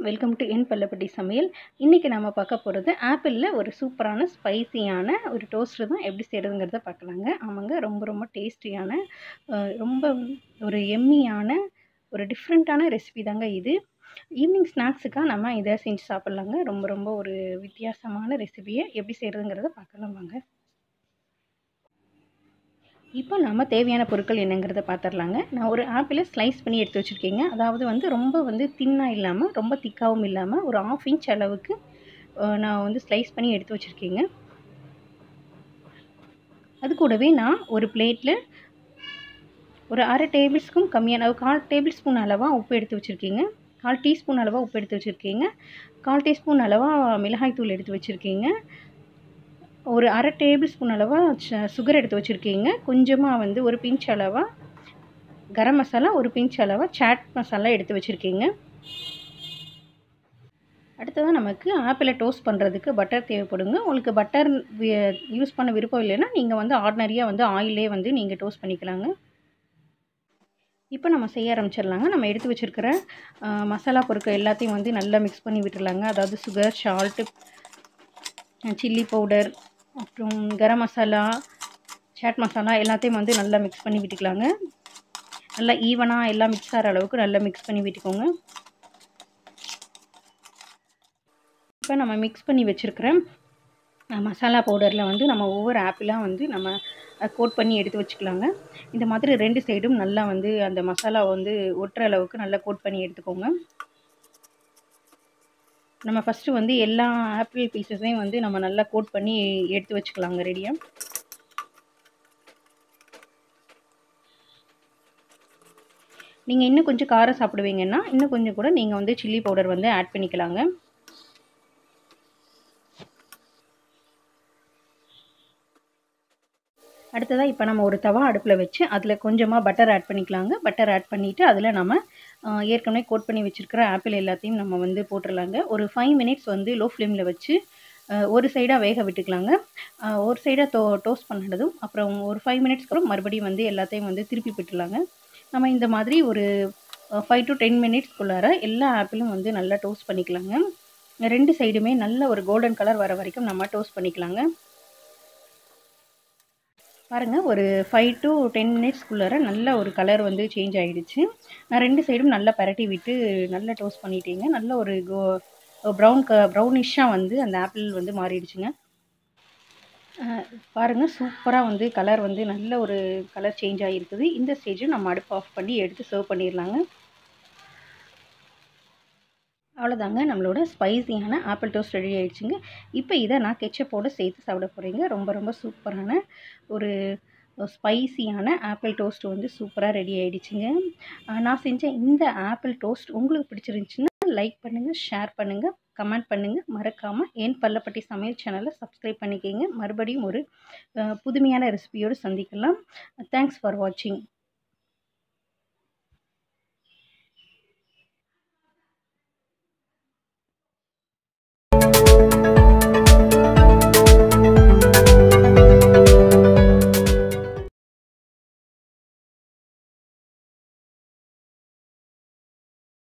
welcome to என் பல்லப்பட்டி சமையல் இன்றைக்கி நம்ம பார்க்க போகிறது ஆப்பிளில் ஒரு சூப்பரான ஸ்பைசியான ஒரு டோஸ்ட்டு தான் எப்படி செய்கிறதுங்கிறத பார்க்கலாங்க ஆமாங்க ரொம்ப ரொம்ப டேஸ்டியான அஹ், ரொம்ப ஒரு எம்மியான ஒரு டிஃப்ரெண்ட்டான ரெசிபி தாங்க இது ஈவினிங் ஸ்நாக்ஸுக்காக நம்ம இதை செஞ்சு சாப்பிட்லாங்க ரொம்ப ரொம்ப ஒரு வித்தியாசமான ரெசிபியை எப்படி செய்கிறதுங்கிறத பார்க்கலாம் வாங்க இப்போ நம்ம தேவையான பொருட்கள் என்னங்கிறத பார்த்துடலாங்க நான் ஒரு ஆப்பிளை ஸ்லைஸ் பண்ணி எடுத்து வச்சுருக்கேங்க அதாவது வந்து ரொம்ப வந்து தின்னாக இல்லாமல் ரொம்ப திக்காகவும் இல்லாமல் ஒரு ஆஃப் இன்ச் அளவுக்கு அஹ், நான் வந்து ஸ்லைஸ் பண்ணி எடுத்து வச்சுருக்கேங்க அது கூடவே நான் ஒரு பிளேட்டில் ஒரு அரை டேபிள் ஸ்பூன் கம்மியான ஒரு கால் டேபிள் ஸ்பூன் அளவாக உப்பு எடுத்து வச்சுருக்கீங்க கால் டீஸ்பூன் அளவாக உப்பு எடுத்து வச்சுருக்கீங்க கால் டீஸ்பூன் அளவாக மிளகாய்த்தூள் எடுத்து வச்சுருக்கீங்க ஒரு அரை டேபிள் ஸ்பூன் அளவாக சுகர் எடுத்து வச்சுருக்கீங்க கொஞ்சமாக வந்து ஒரு பிஞ்ச் அளவாக கரம் மசாலா ஒரு பிஞ்ச் அளவாக சாட் மசாலா எடுத்து வச்சுருக்கீங்க அடுத்ததாக நமக்கு ஆப்பிளை டோஸ்ட் பண்ணுறதுக்கு பட்டர் தேவைப்படுங்க உங்களுக்கு பட்டர் யூஸ் பண்ண விருப்பம் இல்லைன்னா நீங்கள் வந்து ஆர்டினரியாக வந்து ஆயிலே வந்து நீங்கள் டோஸ்ட் பண்ணிக்கலாங்க இப்போ நம்ம செய்ய ஆரம்பிச்சிடலாங்க நம்ம எடுத்து வச்சுருக்கிற மசாலா பொருட்கள் எல்லாத்தையும் வந்து நல்லா மிக்ஸ் பண்ணி விட்டுடலாங்க அதாவது சுகர் சால்ட்டு சில்லி பவுடர் அப்புறம் கரம் மசாலா சாட் மசாலா எல்லாத்தையும் வந்து நல்லா மிக்ஸ் பண்ணி விட்டுக்கலாங்க நல்லா ஈவனாக எல்லாம் மிக்ஸ் ஆகிற அளவுக்கு நல்லா மிக்ஸ் பண்ணி விட்டுக்கோங்க இப்போ நம்ம மிக்ஸ் பண்ணி வச்சுருக்கிற மசாலா பவுடரில் வந்து நம்ம ஒவ்வொரு ஆப்பிளாக வந்து நம்ம கோட் பண்ணி எடுத்து வச்சுக்கலாங்க இந்த மாதிரி ரெண்டு சைடும் நல்லா வந்து அந்த மசாலா வந்து ஒட்டுற அளவுக்கு நல்லா கோட் பண்ணி எடுத்துக்கோங்க நம்ம ஃபஸ்ட்டு வந்து எல்லா ஆப்பிள் பீசஸையும் வந்து நம்ம நல்லா கோட் பண்ணி எடுத்து வச்சுக்கலாங்க ரெடியாக நீங்கள் இன்னும் கொஞ்சம் காரம் சாப்பிடுவீங்கன்னா இன்னும் கொஞ்சம் கூட நீங்கள் வந்து சில்லி பவுடர் வந்து ஆட் பண்ணிக்கலாங்க அடுத்ததாக இப்போ நம்ம ஒரு தவா அடுப்பில் வச்சு அதில் கொஞ்சமாக பட்டர் ஆட் பண்ணிக்கலாங்க பட்டர் ஆட் பண்ணிவிட்டு அதில் நம்ம ஏற்கனவே கோட் பண்ணி வச்சுருக்கிற ஆப்பிள் எல்லாத்தையும் நம்ம வந்து போட்டுடலாங்க ஒரு ஃபைவ் மினிட்ஸ் வந்து லோ ஃப்ளேமில் வச்சு ஒரு சைடாக வேக விட்டுக்கலாங்க ஒரு சைடாக டோ டோஸ்ட் பண்ணினதும் அப்புறம் ஒரு ஃபைவ் மினிட்ஸ்க்கு அப்புறம் மறுபடியும் வந்து எல்லாத்தையும் வந்து திருப்பி விட்டுலாங்க நம்ம இந்த மாதிரி ஒரு ஃபைவ் டு டென் மினிட்ஸ்க்குள்ளார எல்லா ஆப்பிளும் வந்து நல்லா டோஸ்ட் பண்ணிக்கலாங்க ரெண்டு சைடுமே நல்ல ஒரு கோல்டன் கலர் வர வரைக்கும் நம்ம டோஸ்ட் பண்ணிக்கலாங்க பாருங்கள் ஒரு ஃபைவ் டு டென் மினிட்ஸ்க்குள்ளார நல்ல ஒரு கலர் வந்து சேஞ்ச் ஆகிடுச்சு நான் ரெண்டு சைடும் நல்லா பரட்டி விட்டு நல்லா டோஸ்ட் பண்ணிட்டேங்க நல்ல ஒரு கோ ப்ரௌன் க ப்ரௌனிஷாக வந்து அந்த ஆப்பிள் வந்து மாறிடுச்சுங்க பாருங்கள் சூப்பராக வந்து கலர் வந்து நல்ல ஒரு கலர் சேஞ்ச் ஆகிருக்குது இந்த ஸ்டேஜும் நம்ம அடுப்பு ஆஃப் பண்ணி எடுத்து சர்வ் பண்ணிடலாங்க அவ்வளோதாங்க நம்மளோட ஸ்பைசியான ஆப்பிள் டோஸ்ட் ரெடி ஆகிடுச்சுங்க இப்போ இதை நான் கெச்சப்போடு சேர்த்து சாப்பிட போகிறேங்க ரொம்ப ரொம்ப சூப்பரான ஒரு ஸ்பைசியான ஆப்பிள் டோஸ்ட் வந்து சூப்பராக ரெடி ஆகிடுச்சுங்க நான் செஞ்ச இந்த ஆப்பிள் டோஸ்ட் உங்களுக்கு பிடிச்சிருந்துச்சுன்னா லைக் பண்ணுங்கள் ஷேர் பண்ணுங்கள் கமெண்ட் பண்ணுங்கள் மறக்காமல் என் பல்லப்பட்டி சமையல் சேனலை சப்ஸ்கிரைப் பண்ணிக்கோங்க மறுபடியும் ஒரு புதுமையான ரெசிபியோடு சந்திக்கலாம் தேங்க்ஸ் ஃபார் வாட்சிங்